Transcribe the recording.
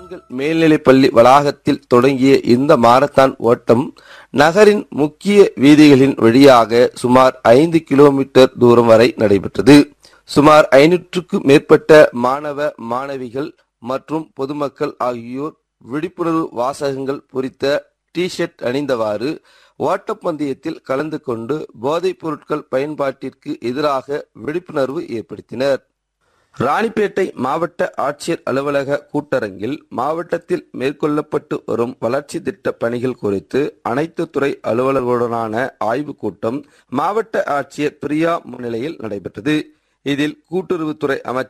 பெண்கள் மேல்நிலைப்பள்ளி வளாகத்தில் தொடங்கிய இந்த மாரத்தான் ஓட்டம் நகரின் முக்கிய வீதிகளின் வழியாக சுமார் ஐந்து கிலோமீட்டர் தூரம் வரை நடைபெற்றது சுமார் ஐநூற்றுக்கும் மேற்பட்ட மாணவ மாணவிகள் மற்றும் பொதுமக்கள் ஆகியோர் விழிப்புணர்வு வாசகங்கள் பொறித்த டி ஷர்ட் அணிந்தவாறு ஓட்டப்பந்தயத்தில் கலந்து கொண்டு போதைப் பொருட்கள் பயன்பாட்டிற்கு எதிராக விழிப்புணர்வு ஏற்படுத்தினர் ராணிப்பேட்டை மாவட்ட ஆட்சியர் அலுவலக கூட்டரங்கில் மாவட்டத்தில் மேற்கொள்ளப்பட்டு வரும் வளர்ச்சி திட்ட பணிகள் குறித்து அனைத்து துறை அலுவலர்களுடனான ஆய்வுக் கூட்டம் மாவட்ட ஆட்சியர் பிரியா முன்னிலையில் நடைபெற்றது இதில் கூட்டுறவுத்துறை அமைச்சர்